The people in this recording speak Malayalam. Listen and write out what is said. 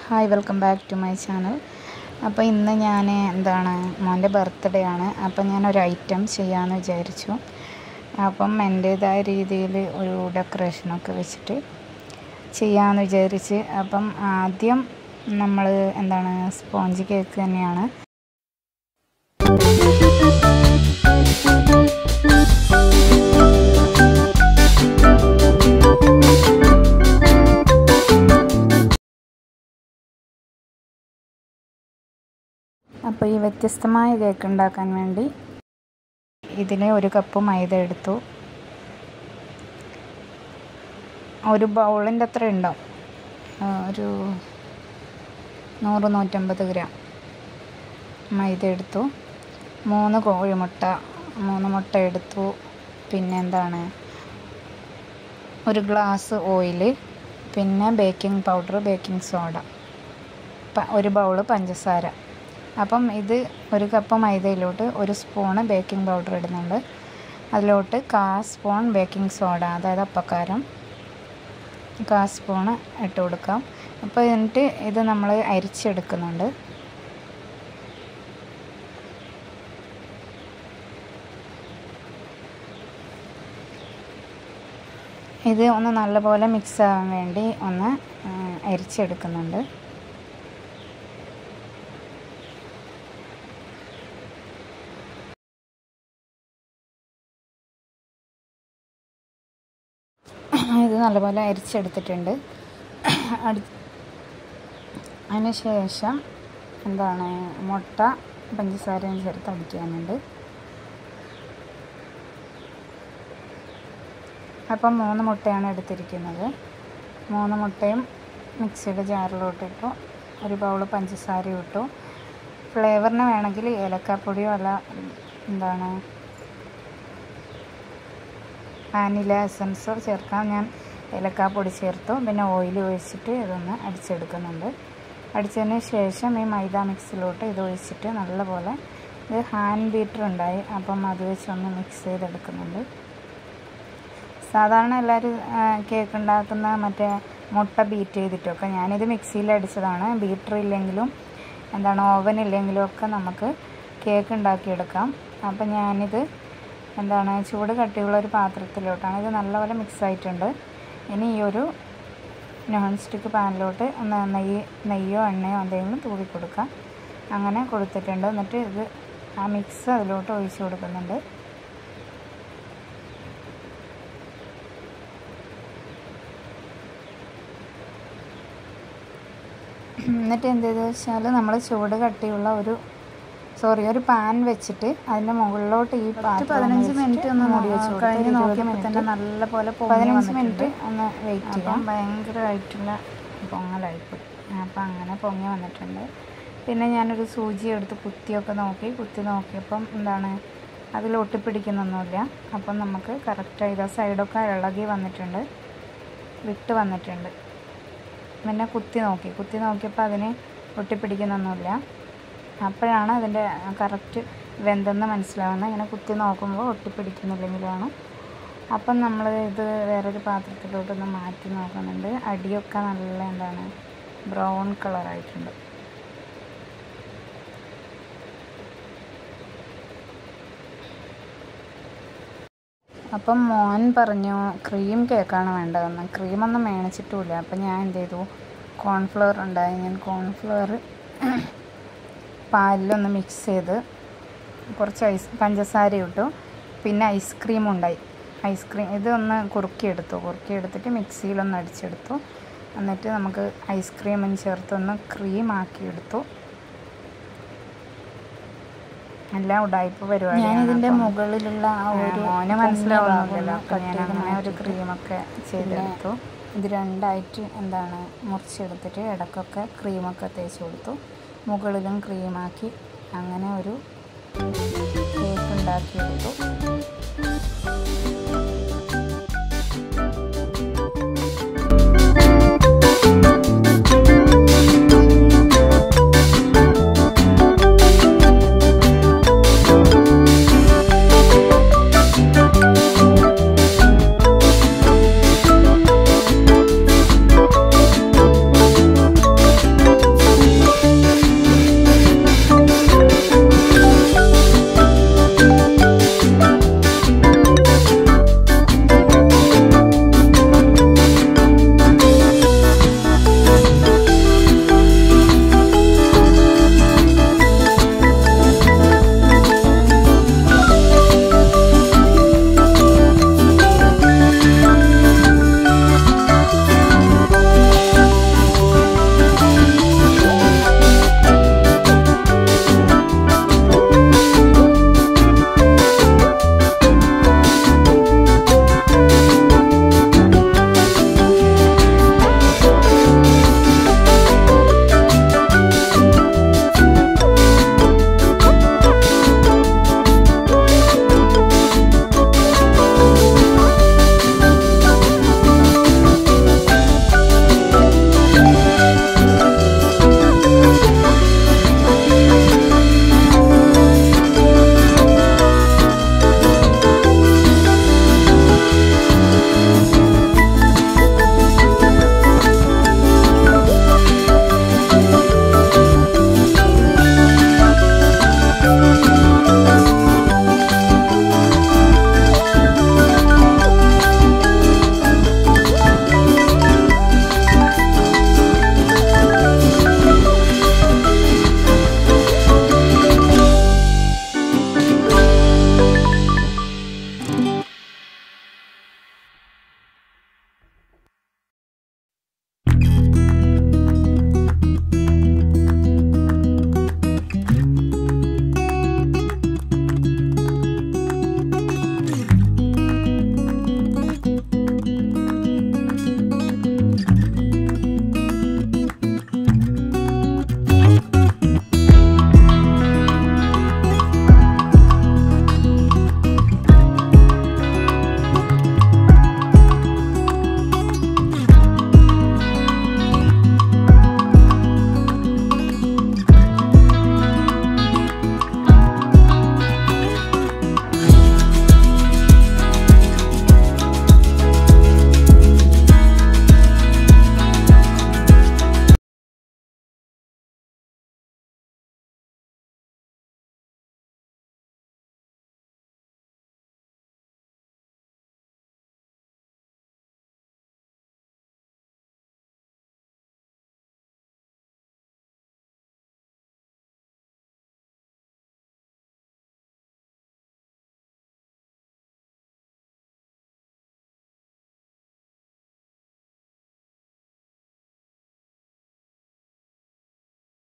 hi welcome back to my channel അപ്പോൾ ഇന്ന് ഞാൻ എന്താണ് മോൻ്റെ ബർത്ത്ഡേ ആണ് അപ്പം ഞാനൊരു ഐറ്റം ചെയ്യാമെന്ന് വിചാരിച്ചു അപ്പം എൻ്റേതായ രീതിയിൽ ഒരു ഡെക്കറേഷനൊക്കെ വെച്ചിട്ട് ചെയ്യാമെന്ന് വിചാരിച്ച് അപ്പം ആദ്യം നമ്മൾ എന്താണ് സ്പോഞ്ച് കേക്ക് തന്നെയാണ് അപ്പോൾ ഈ വ്യത്യസ്തമായ കേക്ക് ഉണ്ടാക്കാൻ വേണ്ടി ഇതിന് ഒരു കപ്പ് മൈദ എടുത്തു ഒരു ബൗളിൻ്റെ അത്ര ഉണ്ടാവും ഒരു നൂറ് നൂറ്റമ്പത് ഗ്രാം മൈദ എടുത്തു മൂന്ന് കോഴിമുട്ട മൂന്ന് മുട്ട എടുത്തു പിന്നെ എന്താണ് ഒരു ഗ്ലാസ് ഓയിൽ പിന്നെ ബേക്കിംഗ് പൗഡർ ബേക്കിംഗ് സോഡ ഒരു ബൗള് പഞ്ചസാര അപ്പം ഇത് ഒരു കപ്പ് മൈദയിലോട്ട് ഒരു സ്പൂണ് ബേക്കിംഗ് പൗഡർ ഇടുന്നുണ്ട് അതിലോട്ട് കാ സ്പൂൺ ബേക്കിംഗ് സോഡ അതായത് അപ്പക്കാരം കാ സ്പൂണ് ഇട്ട് കൊടുക്കാം അപ്പോൾ എന്നിട്ട് ഇത് നമ്മൾ അരിച്ചെടുക്കുന്നുണ്ട് ഇത് ഒന്ന് നല്ലപോലെ മിക്സ് ആവാൻ വേണ്ടി ഒന്ന് അരിച്ചെടുക്കുന്നുണ്ട് ഇത് നല്ലപോലെ അരിച്ചെടുത്തിട്ടുണ്ട് അടു അതിന് ശേഷം എന്താണ് മുട്ട പഞ്ചസാരയും ചേർത്ത് അടിക്കാനുണ്ട് അപ്പം മൂന്ന് മുട്ടയാണ് എടുത്തിരിക്കുന്നത് മൂന്ന് മുട്ടയും മിക്സിയുടെ ജാറിലോട്ട് ഇട്ടു ഒരു ബൗൾ പഞ്ചസാര ഇട്ടു ഫ്ലേവറിന് വേണമെങ്കിൽ ഏലക്കാപ്പൊടിയോ അല്ല എന്താണ് വാനില എസൻസോ ചേർക്കാം ഞാൻ ഏലക്കാപ്പൊടി ചേർത്തു പിന്നെ ഓയിൽ ഒഴിച്ചിട്ട് ഇതൊന്ന് അടിച്ചെടുക്കുന്നുണ്ട് അടിച്ചതിന് ശേഷം ഈ മൈദ മിക്സിലോട്ട് ഇത് ഒഴിച്ചിട്ട് നല്ലപോലെ ഇത് ഹാൻഡ് ബീറ്റർ ഉണ്ടായി അപ്പം അത് വെച്ചൊന്ന് മിക്സ് ചെയ്തെടുക്കുന്നുണ്ട് സാധാരണ എല്ലാവരും കേക്ക് ഉണ്ടാക്കുന്ന മറ്റേ മുട്ട ബീറ്റ് ചെയ്തിട്ടൊക്കെ ഞാനിത് മിക്സിയിൽ അടിച്ചതാണ് ബീറ്റർ ഇല്ലെങ്കിലും എന്താണ് ഓവൻ ഇല്ലെങ്കിലും ഒക്കെ നമുക്ക് കേക്ക് ഉണ്ടാക്കിയെടുക്കാം അപ്പം ഞാനിത് എന്താണ് ചൂട് കട്ടിയുള്ള ഒരു പാത്രത്തിലോട്ടാണ് ഇത് നല്ലപോലെ മിക്സ് ആയിട്ടുണ്ട് ഇനി ഈ ഒരു നോൺ സ്റ്റിക്ക് പാനിലോട്ട് ഒന്ന് നെയ്യ് നെയ്യോ എണ്ണയോ എന്തെങ്കിലും തൂവി കൊടുക്കാം അങ്ങനെ കൊടുത്തിട്ടുണ്ട് എന്നിട്ട് ഇത് ആ മിക്സ് അതിലോട്ട് ഒഴിച്ചു കൊടുക്കുന്നുണ്ട് എന്നിട്ട് എന്ത് ചെയ്തെന്ന് വെച്ചാൽ നമ്മൾ ചൂട് കട്ടിയുള്ള ഒരു സോറി ഒരു പാൻ വെച്ചിട്ട് അതിൻ്റെ മുകളിലോട്ട് ഈ പതിനഞ്ച് മിനിറ്റ് ഒന്ന് മൂടി വെച്ച് കഴിഞ്ഞ് നോക്കിയപ്പോൾ തന്നെ നല്ല പോലെ പതിനഞ്ച് മിനിറ്റ് ഒന്ന് വെയിറ്റ് ചെയ്യാം ഭയങ്കരമായിട്ടുള്ള പൊങ്ങലായിപ്പോയി അപ്പം അങ്ങനെ പൊങ്ങി വന്നിട്ടുണ്ട് പിന്നെ ഞാനൊരു സൂചി എടുത്ത് കുത്തിയൊക്കെ നോക്കി കുത്തി നോക്കിയപ്പം എന്താണ് അതിൽ ഒട്ടിപ്പിടിക്കുന്നൊന്നുമില്ല അപ്പം നമുക്ക് കറക്റ്റായി ഇതാ സൈഡൊക്കെ ഇളകി വന്നിട്ടുണ്ട് വിട്ട് വന്നിട്ടുണ്ട് പിന്നെ കുത്തി നോക്കി കുത്തി നോക്കിയപ്പോൾ അതിന് ഒട്ടിപ്പിടിക്കുന്നൊന്നുമില്ല അപ്പോഴാണ് അതിൻ്റെ കറക്റ്റ് വെന്തെന്ന് മനസ്സിലാവുന്നത് ഇങ്ങനെ കുത്തി നോക്കുമ്പോൾ ഒട്ടിപ്പിടിക്കുന്നില്ലെങ്കിലാണ് അപ്പം നമ്മൾ ഇത് വേറൊരു പാത്രത്തിലോട്ടൊന്ന് മാറ്റി നോക്കുന്നുണ്ട് അടിയൊക്കെ നല്ല എന്താണ് ബ്രൗൺ കളറായിട്ടുണ്ട് അപ്പം മോൻ പറഞ്ഞു ക്രീം കേക്കാണ് വേണ്ടതെന്ന് ക്രീമൊന്നും മേടിച്ചിട്ടുമില്ല അപ്പം ഞാൻ എന്ത് ചെയ്തു കോൺഫ്ലവർ ഉണ്ടായി ഞാൻ കോൺഫ്ലവർ പാലിലൊന്ന് മിക്സ് ചെയ്ത് കുറച്ച് ഐസ് പഞ്ചസാര ഇട്ടു പിന്നെ ഐസ്ക്രീം ഉണ്ടായി ഐസ്ക്രീം ഇതൊന്ന് കുറുക്കിയെടുത്തു കുറുക്കിയെടുത്തിട്ട് മിക്സിയിലൊന്ന് അടിച്ചെടുത്തു എന്നിട്ട് നമുക്ക് ഐസ്ക്രീമും ചേർത്തൊന്ന് ക്രീം ആക്കിയെടുത്തു എല്ലാം ഉടായ്പ പരിപാടി ഞാൻ ഇതിൻ്റെ മുകളിലുള്ള ആ ഒരു മോനെ മനസ്സിലാവുന്നില്ലല്ലോ അപ്പോൾ ഞാൻ അങ്ങനെ ഒരു ക്രീമൊക്കെ ചെയ്തെടുത്തു ഇത് രണ്ടായിട്ട് എന്താണ് മുറിച്ചെടുത്തിട്ട് ഇടയ്ക്കൊക്കെ ക്രീമൊക്കെ തേച്ച് കൊടുത്തു മുകളിലും ക്രീമാക്കി അങ്ങനെ ഒരു കേക്ക് ഉണ്ടാക്കിയെടുത്തു